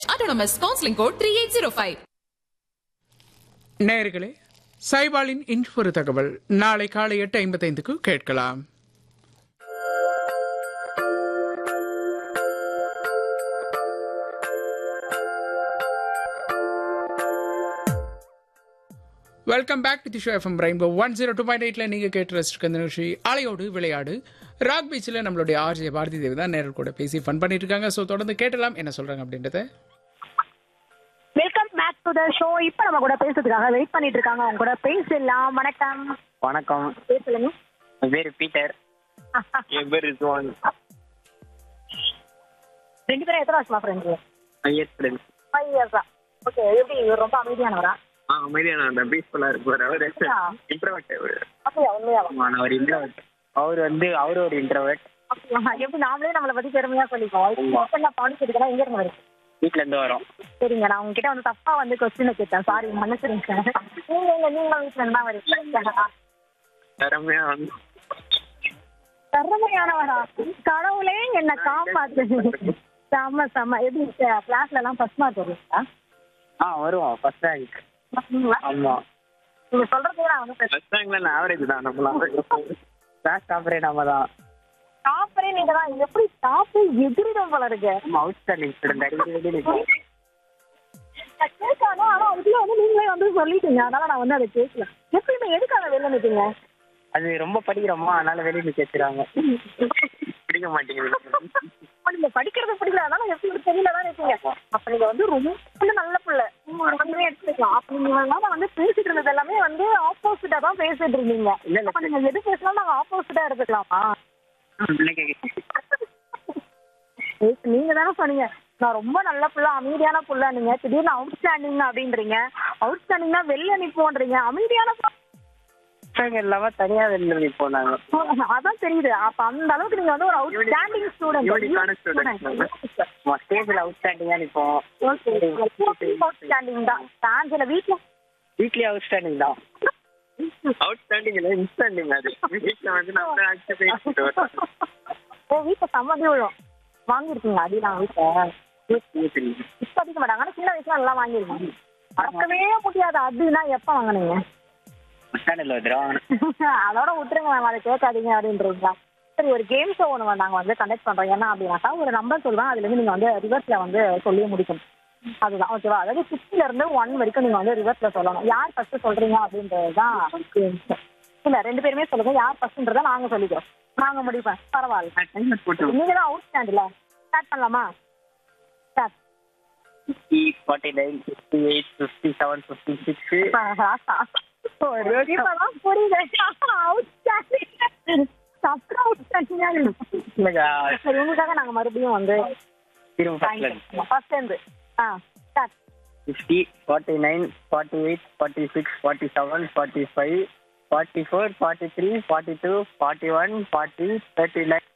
Autonomous counseling code 3805. நேயர்களே சைபாலின் இன்று ஒரு தகவல் நாளை காலை எட்டு ஐம்பத்தைந்துக்கு கேட்கலாம் welcome back to the show FM Rainbow one zero two point எயிட்ல நீங்க கேட்டு ரசிச்சிருக்க இந்த நிகழ்ச்சி அலையோடு விளையாடு ராக் பீச்சில் நம்மளுடைய ஆர்ஜே பாரதி தேவி தான் நேரில் கூட பேசி ஃபன் பண்ணிட்டு இருக்காங்க ஸோ தொடர்ந்து கேட்டலாம் என்ன சொல்றாங்க அப்படின்றத welcome back to the show இப்போ நம்ம கூட பேசுறதுக்காக வெயிட் பண்ணிட்டு இருக்காங்க அவங்க கூட பேசலாம் வணக்கம் வணக்கம் பேசலுங்க என் பேரு பீட்டர் என் பேர் ரிஸ்வான் ரெண்டு பேரும் எத்தனை வருஷமா ஃப்ரெண்ட்ஸ் எஸ் ஃப்ரெண்ட்ஸ் ஃபைவ் இயர்ஸா ஓகே எப்படி இவர் ரொம்ப அமைதியானவரா ஆ அமைதியான அந்த பீஸ்ஃபுல்லா இருப்பார் அவர் ஆ. இன்ட்ரவர்ட் அவர் அப்படியா உண்மையா ஆமா நான் ஒரு இன்ட்ரவர்ட் அவர் வந்து அவர் ஒரு இன்ட்ரவர்ட் அப்படியா எப்படி நாமளே நம்மளை பத்தி பெருமையா சொல்லிப்போம் இப்போ நான் பாண்டிச்சேரிக்கு எங்க இருந்து வருது வீட்ல இருந்து வரோம் சரிங்க நான் உங்ககிட்ட வந்து தப்பா வந்து கொஸ்டின் கேட்டேன் சாரி மன்னிச்சிருங்க நீங்க எங்க நீங்க வீட்டுல இருந்தா வரீங்க திறமையா வந்து திறமையானவரா கடவுளே என்ன காப்பாத்து செம்ம செம்ம எப்படி கிளாஸ்ல எல்லாம் ஃபர்ஸ்ட் மார்க் வருவீங்களா ஆ வருவோம் ஃபர்ஸ்ட் ரேங்க் ஆமா நீங்க சொல்றதே நான் வந்து ஃபர்ஸ்ட் ரேங்க்ல நான் ஆவரேஜ் தான் நம்மளாம் கிளாஸ் டாப்பரே நம்ம தான் டாப்பரே நீங்க தான் எப்படி டாப் எதிரிடம் போல இருக்கு நம்ம அவுட் ஸ்டாண்டிங் ஸ்டூடெண்ட் அடிக்கடி வெளியே நிற்கும் நான் கேட்காத ஆனா இதுல வந்து நீங்களே வந்து சொல்லிட்டீங்க அதனால நான் வந்து அதை கேட்கல எப்பயுமே எதுக்காக வெளில நிக்கீங்க அது ரொம்ப படிக்கிறோமா அதனால வெளியே நிற்க வச்சுறாங்க பிடிக்க மாட்டேங்குது அப்ப நீங்க படிக்கிறது பிடிக்கல அதனால எப்படி தெரியல தான் இருக்கீங்க அப்ப நீங்க வந்து ரொம்ப வந்து நல்ல பிள்ளை உண்மையே எடுத்துக்கலாம் அப்ப நீங்க எல்லாம் வந்து பேசிட்டு இருந்தது எல்லாமே வந்து ஆப்போசிட்டா தான் பேசிட்டு இருந்தீங்க இல்ல, இல்ல. அப்ப நீங்க எது பேசினாலும் நாங்க ஆப்போசிட்டா எடுத்துக்கலாமா பிள்ளைக்கு ஏய், நீங்க தானே சொன்னீங்க நான் ரொம்ப நல்ல புள்ள அமைதியான புள்ள நீங்க திடீர்னு அவுட் ஸ்டாண்டிங் அப்படின்றீங்க அவுட் ஸ்டாண்டிங்னா வெளில நிப்போன்றீங்க அமைதியான புள்ள. பசங்க இல்லாம தனியா வெளில நிற்போம் நாங்க அதான் தெரியுது அப்ப அந்த அளவுக்கு நீங்க வந்து ஒரு அவுட் ஸ்டாண்டிங் யூனிக்கான ஸ்டூடெண்ட் நம்ம ஸ்டேஜ்ல அவுட் ஸ்டாண்டிங்கா நிற்போம் அவுட் ஸ்டாண்டிங் தான் ஸ்டாண்ட்ல வீட்ல வீட்லயே அவுட் ஸ்டாண்டிங் தான் அவுட் ஸ்டாண்டிங் இல்ல இன்ஸ்டாண்டிங் அது வீட்ல வந்து நம்ம அடிச்சு பேசிட்டு வரோம் ஓ வீட்டுல சம்மதி விழும் வாங்கியிருக்கீங்க அடி நான் வீட்டுல இப்ப அடிக்க மாட்டாங்க ஆனா சின்ன வயசுல நல்லா வாங்கியிருக்கீங்க மறக்கவே முடியாது அதுனா எப்ப வாங்குனீங்க ஸ்டாண்டில் வந்துடும் அதோட விட்டுருங்க மேம் அதை கேட்காதீங்க அப்படின்றீங்களா சரி ஒரு கேம் ஷோ ஒன்று நாங்கள் வந்து கண்டக்ட் பண்ணுறோம் என்ன அப்படின்னாக்கா ஒரு நம்பர் சொல்லுவேன் அதுலேருந்து நீங்கள் வந்து ரிவர்ஸில் வந்து சொல்லி முடிக்கணும் அதுதான் ஓகேவா அதாவது சிக்ஸ்ல இருந்து ஒன் வரைக்கும் நீங்கள் வந்து ரிவர்ஸில் சொல்லணும் யார் ஃபர்ஸ்ட் சொல்றீங்க அப்படின்றது தான் இல்லை ரெண்டு பேருமே சொல்லுங்க யார் ஃபர்ஸ்ட்ன்றதை நாங்கள் சொல்லிக்கிறோம் நாங்கள் முடிப்பேன் பரவாயில்ல போட்டு நீங்கள் தான் அவுட் ஸ்டாண்டில் ஸ்டார்ட் பண்ணலாமா start fifty forty nine fifty eight fifty seven fifty six இப்பதான் புரியுது அவுட் ஸ்டாண்டிங் சப்ரா அவுட் ஸ்டாண்டிங் சரி உங்களுக்காக நாங்க மறுபடியும் வந்து திரும்ப ஃபர்ஸ்ட்ல ஃபர்ஸ்ட் இருந்து ஆ start fifty forty nine forty eight forty six forty seven forty five forty four forty three forty two forty one forty thirty nine